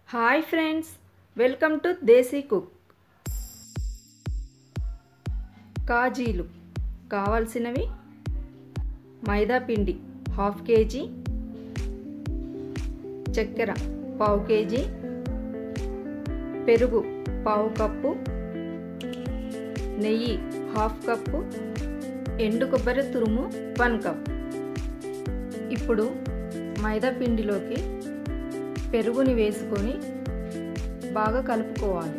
Hi friends welcome to Desi cook కాజీలు కావాల్సినవి మైదా పిండి హాఫ్ కేజీ చక్కెర పావు కేజీ పెరుగు పావు కప్పు నెయ్యి హాఫ్ కప్పు ఎండు కొబ్బరి తురుము వన్ కప్ ఇప్పుడు మైదా పిండిలోకి పెరుగుని వేసుకొని బాగా కలుపుకోవాలి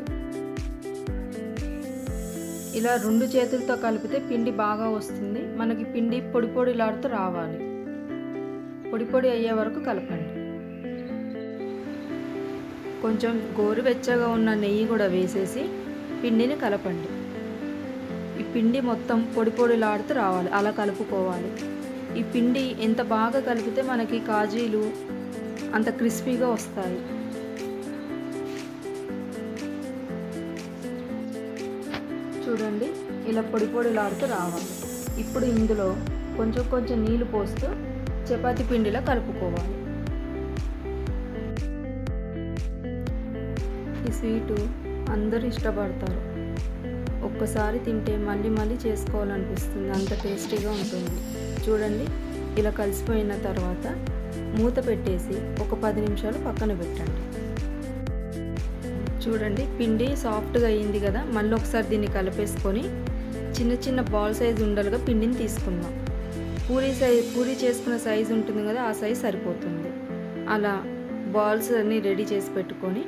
ఇలా రెండు చేతులతో కలిపితే పిండి బాగా వస్తుంది మనకి పిండి పొడి పొడిలాడుతూ రావాలి పొడి పొడి అయ్యే వరకు కలపండి కొంచెం గోరువెచ్చగా ఉన్న నెయ్యి కూడా వేసేసి పిండిని కలపండి ఈ పిండి మొత్తం పొడి పొడిలాడుతూ రావాలి అలా కలుపుకోవాలి ఈ పిండి ఎంత బాగా కలిపితే మనకి కాజీలు అంత క్రిస్పీగా వస్తాయి చూడండి ఇలా పొడి పొడిలాడుతూ రావాలి ఇప్పుడు ఇందులో కొంచెం కొంచెం నీళ్లు పోస్తూ చపాతీ పిండిలా కలుపుకోవాలి ఈ స్వీటు అందరూ ఇష్టపడతారు ఒక్కసారి తింటే మళ్ళీ మళ్ళీ చేసుకోవాలనిపిస్తుంది అంత టేస్టీగా ఉంటుంది చూడండి ఇలా కలిసిపోయిన తర్వాత మూత పెట్టేసి ఒక పది నిమిషాలు పక్కన పెట్టండి చూడండి పిండి సాఫ్ట్గా అయ్యింది కదా మళ్ళీ ఒకసారి దీన్ని కలిపేసుకొని చిన్న చిన్న బాల్ సైజ్ ఉండలుగా పిండిని తీసుకుందాం పూరి సైజ్ పూరి చేసుకున్న సైజ్ ఉంటుంది కదా ఆ సైజ్ సరిపోతుంది అలా బాల్స్ అన్నీ రెడీ చేసి పెట్టుకొని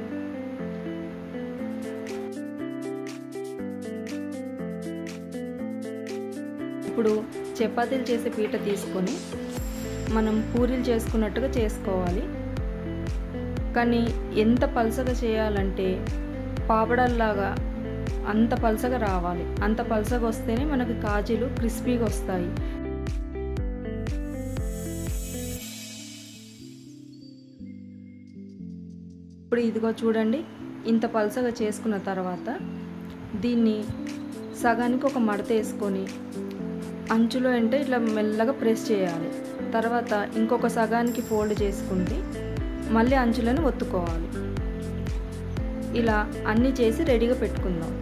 ఇప్పుడు చపాతీలు చేసే పీట తీసుకొని మనం పూరీలు చేసుకున్నట్టుగా చేసుకోవాలి కానీ ఎంత పలసగా చేయాలంటే పాపడల్లాగా అంత పలసగా రావాలి అంత పలసగా వస్తేనే మనకి కాజీలు క్రిస్పీగా వస్తాయి ఇప్పుడు ఇదిగో చూడండి ఇంత పలసగా చేసుకున్న తర్వాత దీన్ని సగానికి ఒక మడత వేసుకొని అంచులో అంటే ఇట్లా మెల్లగా ప్రెస్ చేయాలి తర్వాత ఇంకొక సగానికి ఫోల్డ్ చేసుకుంటే మళ్ళీ అంచులను ఒత్తుకోవాలి ఇలా అన్నీ చేసి రెడీగా పెట్టుకుందాం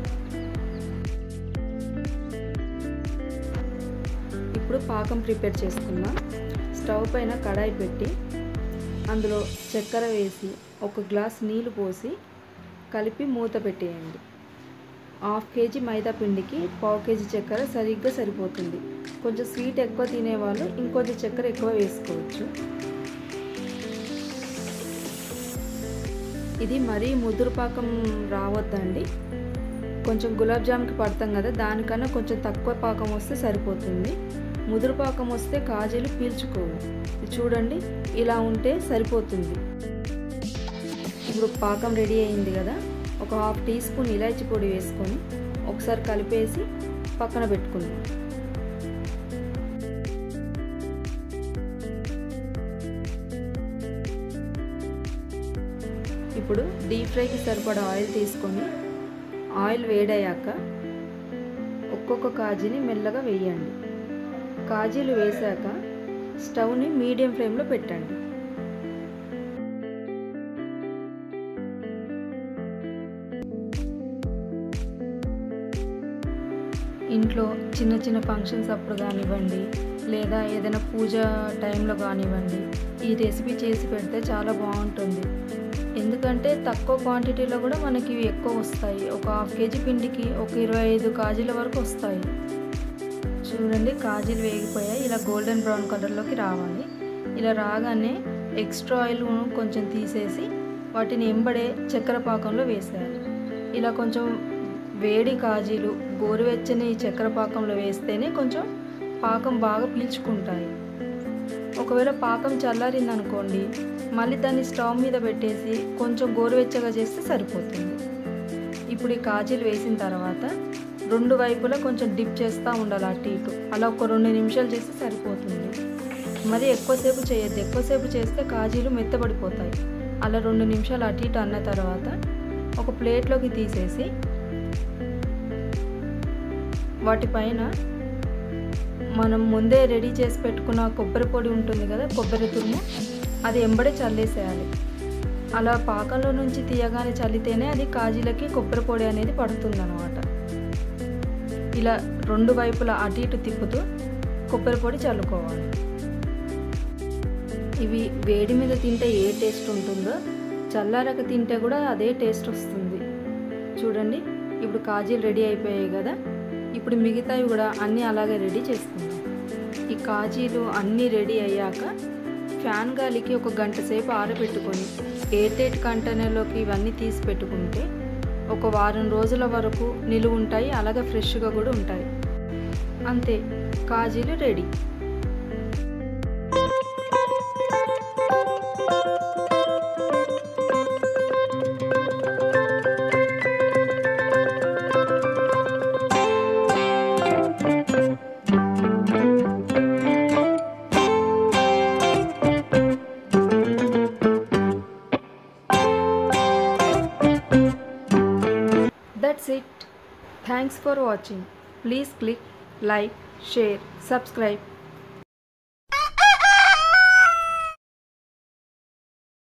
ఇప్పుడు పాకం ప్రిపేర్ చేసుకుందాం స్టవ్ పైన కడాయి పెట్టి అందులో చక్కెర వేసి ఒక గ్లాస్ నీళ్లు పోసి కలిపి మూత పెట్టేయండి హాఫ్ కేజీ మైదా పిండికి పావు కేజీ చక్కెర సరిగ్గా సరిపోతుంది కొంచెం స్వీట్ ఎక్కువ తినేవాళ్ళు ఇంకొంచెం చక్కెర ఎక్కువ వేసుకోవచ్చు ఇది మరీ ముదురు పాకం రావద్దండి కొంచెం గులాబ్ జామ్కి పడతాం కదా దానికన్నా కొంచెం తక్కువ పాకం వస్తే సరిపోతుంది ముదురు పాకం వస్తే కాజీలు పీల్చుకోవు చూడండి ఇలా ఉంటే సరిపోతుంది ఇప్పుడు పాకం రెడీ అయింది కదా ఒక హాఫ్ టీ స్పూన్ ఇలాచి పొడి వేసుకొని ఒకసారి కలిపేసి పక్కన పెట్టుకుందాం ఇప్పుడు డీప్ ఫ్రైకి సరిపడా ఆయిల్ తీసుకొని ఆయిల్ వేడయ్యాక ఒక్కొక్క కాజీని మెల్లగా వేయండి కాజీలు వేశాక స్టవ్ని మీడియం ఫ్లేమ్లో పెట్టండి ఇంట్లో చిన్న చిన్న ఫంక్షన్స్ అప్పుడు కానివ్వండి లేదా ఏదైనా పూజ టైంలో కానివ్వండి ఈ రెసిపీ చేసి పెడితే చాలా బాగుంటుంది ఎందుకంటే తక్కువ క్వాంటిటీలో కూడా మనకి ఎక్కువ వస్తాయి ఒక హాఫ్ కేజీ పిండికి ఒక ఇరవై ఐదు కాజీల వరకు వస్తాయి చూడండి కాజీలు వేగిపోయాయి ఇలా గోల్డెన్ బ్రౌన్ కలర్లోకి రావాలి ఇలా రాగానే ఎక్స్ట్రా ఆయిల్ కొంచెం తీసేసి వాటిని ఎంబడే చక్కెర పాకంలో వేసేయాలి ఇలా కొంచెం వేడి కాజీలు గోరువెచ్చని చక్కెర పాకంలో వేస్తేనే కొంచెం పాకం బాగా పీల్చుకుంటాయి ఒకవేళ పాకం చల్లారింది అనుకోండి మళ్ళీ దాన్ని స్టవ్ మీద పెట్టేసి కొంచెం గోరువెచ్చగా చేస్తే సరిపోతుంది ఇప్పుడు ఈ కాజీలు వేసిన తర్వాత రెండు వైపులా కొంచెం డిప్ చేస్తూ ఉండాలి అటు ఇటు అలా ఒక రెండు నిమిషాలు చేస్తే సరిపోతుంది మరి ఎక్కువసేపు చేయొద్దు ఎక్కువసేపు చేస్తే కాజీలు మెత్తబడిపోతాయి అలా రెండు నిమిషాలు అటు ఇటు అన్న తర్వాత ఒక ప్లేట్లోకి తీసేసి వాటిపైన మనం ముందే రెడీ చేసి పెట్టుకున్న కొబ్బరి పొడి ఉంటుంది కదా కొబ్బరి తురుము అది ఎంబడే చల్లేసేయాలి అలా పాకంలో నుంచి తీయగానే చల్లితేనే అది కాజీలకి కొబ్బరి పొడి అనేది పడుతుందన్నమాట ఇలా రెండు వైపులా అటు ఇటు తిప్పుతూ కొబ్బరి పొడి చల్లుకోవాలి ఇవి వేడి మీద తింటే ఏ టేస్ట్ ఉంటుందో చల్లారక తింటే కూడా అదే టేస్ట్ వస్తుంది చూడండి ఇప్పుడు కాజీలు రెడీ అయిపోయాయి కదా ఇప్పుడు మిగతావి కూడా అన్నీ అలాగే రెడీ చేసుకుందాం ఈ కాజీలు అన్నీ రెడీ అయ్యాక ఫ్యాన్ గాలికి ఒక గంట సేపు ఆరబెట్టుకొని ఎయిర్టైట్ కంటైనర్లోకి ఇవన్నీ తీసి పెట్టుకుంటే ఒక వారం రోజుల వరకు నిలువ ఉంటాయి అలాగే ఫ్రెష్గా కూడా ఉంటాయి అంతే కాజీలు ready That's it. Thanks for watching. Please click like, share, subscribe